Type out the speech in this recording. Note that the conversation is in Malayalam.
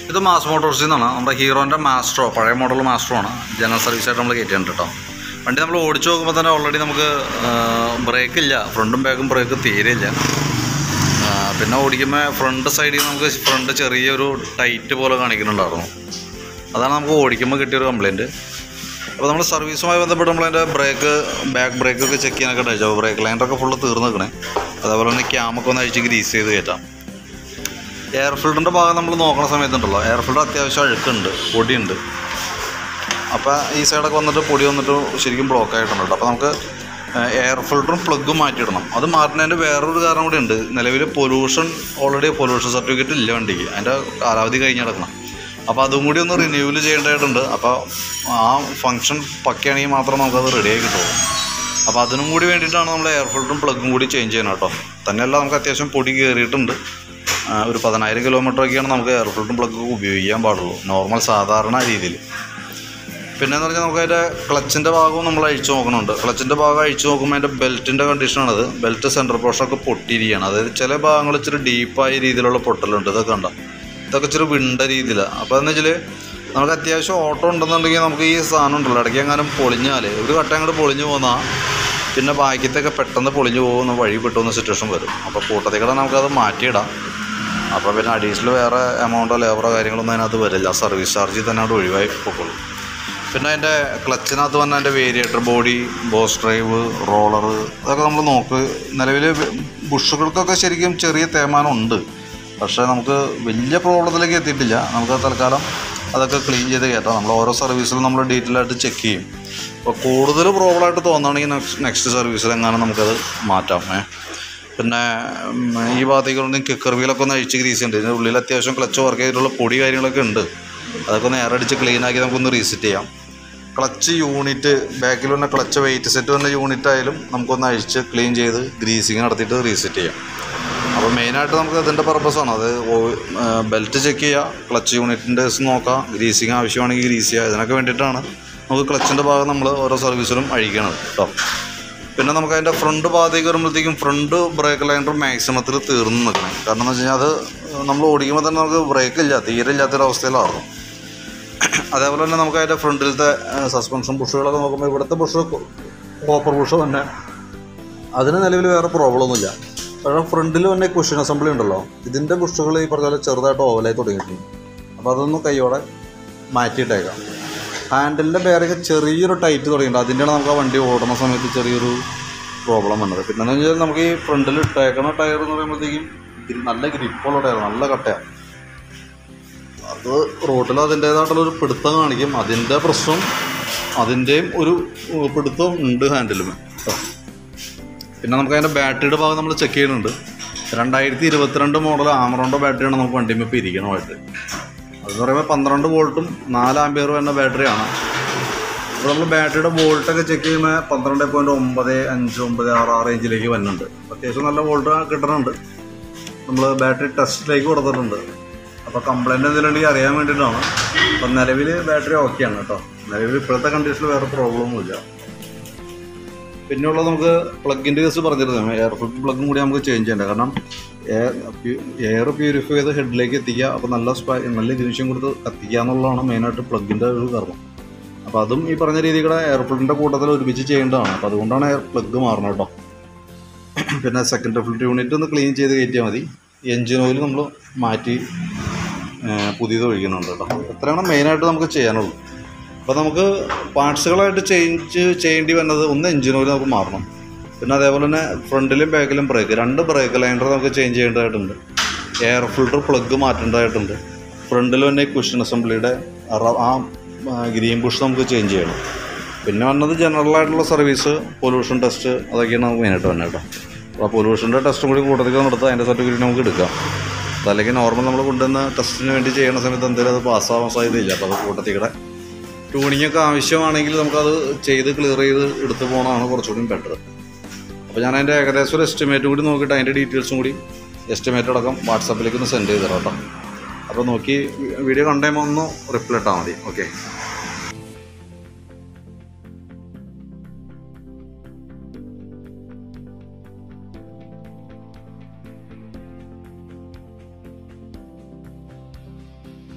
ഇത് മാസ് മോട്ടോഴ്സിൽ നിന്നാണ് നമ്മുടെ ഹീറോൻ്റെ മാസ്ട്രോ പഴയ മോഡൽ മാസ്ട്രോ ആണ് ജനറൽ സർവീസായിട്ട് നമ്മൾ കയറ്റിയിട്ടുണ്ട് കേട്ടോ വണ്ടി നമ്മൾ ഓടിച്ചു നോക്കുമ്പോൾ തന്നെ ഓൾറെഡി നമുക്ക് ബ്രേക്ക് ഇല്ല ഫ്രണ്ടും ബാക്കും ബ്രേക്ക് തീരെ ഇല്ല ആ, പിന്നെ ഓടിക്കുമ്പോൾ ഫ്രണ്ട് സൈഡിൽ നമുക്ക് ഫ്രണ്ട് ചെറിയൊരു ടൈറ്റ് പോലെ കാണിക്കുന്നുണ്ടായിരുന്നു അതാണ് നമുക്ക് ഓടിക്കുമ്പോൾ കിട്ടിയൊരു കംപ്ലയിൻറ്റ് അപ്പോൾ നമ്മൾ സർവീസുമായി ബന്ധപ്പെട്ട് നമ്മളതിൻ്റെ ബ്രേക്ക് ബാക്ക് ബ്രേക്കൊക്കെ ചെക്ക് ചെയ്യാനൊക്കെ ഉണ്ടായിച്ചു ബ്രേക്ക് ലൈനറൊക്കെ ഫുള്ള് തീർന്ന് നിൽക്കണേ അതേപോലെ തന്നെ ക്യാമൊക്കെ ഒന്ന് അഴിച്ച് ഗ്രീസ് ചെയ്ത് കയറ്റാം എയർ ഫിൽറ്ററിൻ്റെ ഭാഗം നമ്മൾ നോക്കുന്ന സമയത്തുണ്ടല്ലോ എയർ ഫിൽറ്റർ അത്യാവശ്യം അഴുക്കുണ്ട് പൊടിയുണ്ട് അപ്പോൾ ഈ സൈഡൊക്കെ വന്നിട്ട് പൊടി വന്നിട്ട് ശരിക്കും ബ്ലോക്ക് ആയിട്ടുണ്ട് കേട്ടോ അപ്പോൾ നമുക്ക് എയർ ഫിൽറ്ററും പ്ലഗും മാറ്റിയിടണം അത് മാറ്റുന്നതിൻ്റെ വേറൊരു കാരണം കൂടി ഉണ്ട് നിലവിൽ പൊല്യൂഷൻ ഓൾറെഡി പൊല്യൂഷൻ സർട്ടിഫിക്കറ്റ് ഇല്ല വണ്ടിക്ക് അതിൻ്റെ കാലാവധി കഴിഞ്ഞ് കിടക്കണം അപ്പോൾ അതും കൂടി ഒന്ന് റിന്യൂവൽ ചെയ്യേണ്ടതായിട്ടുണ്ട് അപ്പോൾ ആ ഫങ്ഷൻ പക്കയാണെങ്കിൽ മാത്രം നമുക്കത് റെഡിയായി കിട്ടുള്ളൂ അപ്പോൾ അതിനും കൂടി വേണ്ടിയിട്ടാണ് നമ്മൾ എയർ ഫിൽറ്ററും പ്ലഗും കൂടി ചേഞ്ച് ചെയ്യണം കേട്ടോ തന്നെയല്ല നമുക്ക് അത്യാവശ്യം പൊടി കയറിയിട്ടുണ്ട് ആ, ഒരു പതിനായിരം കിലോമീറ്റർ ഒക്കെയാണ് നമുക്ക് എയർ ഫിൽറ്ററും പ്ലഗും ഉപയോഗിക്കാൻ പാടുള്ളൂ നോർമൽ സാധാരണ രീതിയിൽ പിന്നെന്ന് പറഞ്ഞാൽ നമുക്ക് അതിൻ്റെ ക്ലച്ചിൻ്റെ ഭാഗവും നമ്മൾ അഴിച്ചു നോക്കണുണ്ട് ക്ലച്ചിൻ്റെ ഭാഗം അഴിച്ചു നോക്കുമ്പോൾ അതിൻ്റെ ബെൽറ്റിൻ്റെ കണ്ടീഷനാണത് ബെൽറ്റ് സെൻറ്റർ പോർഷനൊക്കെ പൊട്ടിയിരിക്കുകയാണ് അതായത് ചില ഭാഗങ്ങൾ ഇച്ചിരി ഡീപ്പായ രീതിയിലുള്ള പൊട്ടലുണ്ട് ഇതൊക്കെ കണ്ട ഇതൊക്കെ ഇച്ചിരി വിണ്ട രീതിയിലാണ് അപ്പോൾ എന്ന് വെച്ചാൽ നമുക്ക് അത്യാവശ്യം ഓട്ടോ ഉണ്ടെന്നുണ്ടെങ്കിൽ നമുക്ക് ഈ സാധനം ഉണ്ടല്ലോ ഇടയ്ക്ക് എങ്ങാനും പൊളിഞ്ഞാൽ ഒരു കട്ട അങ്ങോട്ട് പൊളിഞ്ഞു പോന്നാൽ പിന്നെ ബാക്കിയത്തൊക്കെ പെട്ടെന്ന് പൊളിഞ്ഞു പോകുന്ന വഴി പെട്ടുന്ന സിറ്റുവേഷൻ വരും അപ്പോൾ കൂട്ടത്തിൽ കൂടെ നമുക്കത് മാറ്റിയിടാം അപ്പോൾ പിന്നെ അഡീഷണൽ വേറെ എമൗണ്ടോ ലേബറോ കാര്യങ്ങളൊന്നും അതിനകത്ത് വരില്ല സർവീസ് ചാർജിൽ തന്നെ അവിടെ ഒഴിവായി പൊക്കോളൂ പിന്നെ അതിൻ്റെ ക്ലച്ചിനകത്ത് വന്ന അതിൻ്റെ variator body boss drive roller അതൊക്കെ നമ്മൾ നോക്ക് നിലവിൽ ബുഷുകൾക്കൊക്കെ ശരിക്കും ചെറിയ തേമാനം ഉണ്ട് പക്ഷേ നമുക്ക് വലിയ പ്രോബ്ലത്തിലേക്ക് എത്തിയിട്ടില്ല നമുക്ക് തൽക്കാലം അതൊക്കെ ക്ലീൻ ചെയ്ത് കയറ്റാം നമ്മൾ ഓരോ സർവീസിലും നമ്മൾ ഡീറ്റെയിൽ ആയിട്ട് ചെക്ക് ചെയ്യും അപ്പോൾ കൂടുതൽ പ്രോബ്ലമായിട്ട് തോന്നുകയാണെങ്കിൽ നെക്സ്റ്റ് നെക്സ്റ്റ് സർവീസിൽ എങ്ങാനും നമുക്കത് മാറ്റാം ഏ പിന്നെ ഉം, ഈ ഭാഗത്തേക്ക് ഉണ്ടെങ്കിൽ കിക്കർ വീലൊക്കെ ഒന്ന് അഴിച്ച് ഗ്രീസ് ഉണ്ട് ഇതിൻ്റെ ഉള്ളിൽ അത്യാവശ്യം ക്ലച്ച് വർക്ക് ചെയ്തിട്ടുള്ള പൊടി കാര്യങ്ങളൊക്കെ ഉണ്ട് അതൊക്കെ ഒന്ന് എയറടിച്ച് ക്ലീൻ ആക്കി നമുക്കൊന്ന് റീസെറ്റ് ചെയ്യാം ക്ലച്ച് യൂണിറ്റ് ബാക്കിൽ വന്ന ക്ലച്ച് വെയിറ്റ് സെറ്റ് വന്ന യൂണിറ്റ് ആയാലും നമുക്കൊന്ന് അഴിച്ച് ക്ലീൻ ചെയ്ത് ഗ്രീസിങ് നടത്തിയിട്ട് റീസെറ്റ് ചെയ്യാം അപ്പോൾ മെയിനായിട്ട് നമുക്ക് അതിൻ്റെ പർപ്പസാണ് അത് ബെൽറ്റ് ചെക്ക് ചെയ്യുക ക്ലച്ച് യൂണിറ്റിൻ്റെ നോക്കാം ഗ്രീസിങ് ആവശ്യമാണെങ്കിൽ ഗ്രീസ് ചെയ്യുക ഇതിനൊക്കെ വേണ്ടിയിട്ടാണ് നമുക്ക് ക്ലച്ചിൻ്റെ ഭാഗം നമ്മൾ ഓരോ സർവീസിലും അഴിക്കണത് കേട്ടോ പിന്നെ നമുക്ക് അതിൻ്റെ ഫ്രണ്ട് ഭാഗത്തേക്ക് വരുമ്പോഴത്തേക്കും ഫ്രണ്ട് ബ്രേക്ക് ലൈനർ മാക്സിമത്തിൽ തീർന്നു നിൽക്കണം കാരണം എന്ന് വെച്ച് കഴിഞ്ഞാൽ അത് നമ്മൾ ഓടിക്കുമ്പോൾ തന്നെ നമുക്ക് ബ്രേക്ക് ഇല്ല തീരെ ഇല്ലാത്തൊരവസ്ഥയിലായിരുന്നു അതേപോലെ തന്നെ നമുക്ക് അതിൻ്റെ ഫ്രണ്ടിലത്തെ സസ്പെൻഷൻ ബുഷുകളൊക്കെ നോക്കുമ്പോൾ ഇവിടുത്തെ ബുഷ് കോപ്പർ ബുഷ് തന്നെ അതിന് നിലവിൽ വേറെ പ്രോബ്ലം ഒന്നുമില്ല പക്ഷേ ഫ്രണ്ടിൽ തന്നെ കുഷൻ അസംബ്ലി ഉണ്ടല്ലോ ഇതിൻ്റെ ബുഷുകൾ ഈ പറഞ്ഞ പോലെ ചെറുതായിട്ട് ഓവലായി തുടങ്ങിയിട്ടുണ്ട് അപ്പോൾ അതൊന്ന് കൈയോടെ മാറ്റിയിട്ടേക്കാം ഹാൻഡിലിൻ്റെ ബെയറൊക്കെ ചെറിയൊരു ടൈറ്റ് തുടങ്ങിയിട്ടുണ്ട് അതിൻ്റെയാണ് നമുക്ക് ആ വണ്ടി ഓടുന്ന സമയത്ത് ചെറിയൊരു പ്രോബ്ലം വന്നത് പിന്നെ എന്ന് വെച്ചാൽ നമുക്ക് ഈ ഫ്രണ്ടിൽ ഇട്ടേക്കണ ടയർ എന്ന് പറയുമ്പോഴത്തേക്കും ഇത് നല്ല ഗ്രിപ്പുള്ള ടയർ നല്ല കട്ടയാണ് അത് റോട്ടിൽ അതിൻ്റേതായിട്ടുള്ള ഒരു പിടുത്തം കാണിക്കും അതിൻ്റെ പ്രശ്നം അതിൻ്റെയും ഒരു ഉം, പിടുത്തം ഉണ്ട് ഹാൻഡിലും കേട്ടോ പിന്നെ നമുക്ക് അതിൻ്റെ ബാറ്ററിയുടെ ഭാഗം നമ്മൾ ചെക്ക് ചെയ്യുന്നുണ്ട് രണ്ടായിരത്തി ഇരുപത്തിരണ്ട് മോഡൽ ആമറോണ്ട ബാറ്ററിയാണ് നമുക്ക് വണ്ടിയിൽ ഇപ്പോൾ ഇരിക്കണമായിട്ട് അതെന്ന് പറയുമ്പോൾ പന്ത്രണ്ട് വോൾട്ടും നാല് ആംബിയർ വരുന്ന ബാറ്ററിയാണ് അപ്പോൾ നമ്മൾ ബാറ്ററിയുടെ വോൾട്ടൊക്കെ ചെക്ക് ചെയ്യുമ്പോൾ പന്ത്രണ്ട് പോയിൻറ്റ് ഒമ്പത് അഞ്ച് ഒമ്പത് ആറ് ആ റേഞ്ചിലേക്ക് വരുന്നുണ്ട് അത്യാവശ്യം നല്ല വോൾട്ട് കിട്ടുന്നുണ്ട് നമ്മൾ ബാറ്ററി ടെസ്റ്റിലേക്ക് കൊടുത്തിട്ടുണ്ട് അപ്പോൾ കംപ്ലൈൻറ്റ് എന്തെങ്കിലും ഉണ്ടെങ്കിൽ അറിയാൻ വേണ്ടിയിട്ടാണ് അപ്പം നിലവിൽ ബാറ്ററി ഓക്കെയാണ് കേട്ടോ നിലവിൽ ഇപ്പോഴത്തെ കണ്ടീഷനിൽ വേറെ പ്രോബ്ലം ഒന്നുമില്ല പിന്നെയുള്ളത് നമുക്ക് പ്ലഗിൻ്റെ കേസ് പറഞ്ഞിരുന്നു എയർ ഫിൽറ്റർ പ്ലഗും കൂടി നമുക്ക് ചേഞ്ച് ചെയ്യേണ്ട കാരണം എയർ പ്യൂരിഫൈ ചെയ്ത് ഹെഡിലേക്ക് എത്തിക്കുക അപ്പോൾ നല്ല സ്പ നല്ല ഇഗ്നിഷൻ കൊടുത്ത് കത്തിക്കുക എന്നുള്ളതാണ് മെയിനായിട്ട് പ്ലഗിൻ്റെ ഒരു കർമ്മം അപ്പോൾ അതും ഈ പറഞ്ഞ രീതിയുടെ എയർ ഫിൽറ്ററിൻ്റെ കൂട്ടത്തിൽ ഒരുമിച്ച് ചെയ്യേണ്ടതാണ് അപ്പോൾ അതുകൊണ്ടാണ് എയർ പ്ലഗ് മാറണം കേട്ടോ പിന്നെ സെക്കൻഡ് ഫിൽറ്റർ യൂണിറ്റ് ഒന്ന് ക്ലീൻ ചെയ്ത് കയറ്റിയാൽ മതി എൻജിൻ ഓയിൽ നമ്മൾ മാറ്റി ആ, പുതിയത് ഒഴിക്കുന്നുണ്ട് കേട്ടോ ഇത്രയാണ് മെയിനായിട്ട് നമുക്ക് ചെയ്യാനുള്ളൂ അപ്പോൾ നമുക്ക് പാർട്സുകളായിട്ട് ചേഞ്ച് ചെയ്യേണ്ടി വന്നത് ഒന്ന് എൻജിൻ ഓയിൽ നമുക്ക് മാറണം പിന്നെ അതേപോലെ തന്നെ ഫ്രണ്ടിലും ബാക്കിലും ബ്രേക്ക് രണ്ട് ബ്രേക്ക് ലൈനർ നമുക്ക് ചേഞ്ച് ചെയ്യേണ്ടതായിട്ടുണ്ട് എയർ ഫിൽറ്റർ പ്ലഗ് മാറ്റേണ്ടതായിട്ടുണ്ട് ഫ്രണ്ടിൽ തന്നെ കുഷൻ അസംബ്ലിയുടെ റ- ആ ഗ്രീൻ ബുഷ് നമുക്ക് ചേഞ്ച് ചെയ്യണം പിന്നെ വന്നത് ജനറൽ ആയിട്ടുള്ള സർവീസ് പൊല്യൂഷൻ ടെസ്റ്റ് അതൊക്കെയാണ് നമുക്ക് മെയിനായിട്ട് വന്നത് കേട്ടോ അപ്പോൾ പൊല്യൂഷൻ്റെ ടെസ്റ്റും കൂടി കൂട്ടത്തിൽ നടത്താം അതിൻ്റെ സർട്ടിഫിക്കറ്റ് നമുക്ക് എടുക്കാം അതല്ലെങ്കിൽ നോർമൽ നമ്മൾ കൊണ്ടുവന്ന് ടെസ്റ്റിന് വേണ്ടി ചെയ്യുന്ന സമയത്ത് എന്തെങ്കിലും അത് പാസ്സാവാൻ സാധ്യതയില്ല അപ്പോൾ അത് കൂട്ടത്തിൽ കൂടെ ട്യൂണിംഗ് ഒക്കെ ആവശ്യമാണെങ്കിൽ നമുക്കത് ചെയ്ത് ക്ലിയർ ചെയ്ത് എടുത്തു പോകുന്നതാണ് കുറച്ചുകൂടി ബെറ്റർ അപ്പോൾ ഞാൻ അതിൻ്റെ ഏകദേശം ഒരു എസ്റ്റിമേറ്റ് കൂടി നോക്കിയിട്ട് അതിൻ്റെ ഡീറ്റെയിൽസും കൂടി എസ്റ്റിമേറ്റ് അടക്കം വാട്സാപ്പിലേക്ക് ഒന്ന് സെൻഡ് ചെയ്ത് തരാം കേട്ടോ അപ്പോൾ നോക്കി വീഡിയോ കണ്ടുമ്പോൾ ഒന്ന് റിപ്ലൈ ഇട്ടാൽ മതി ഓക്കെ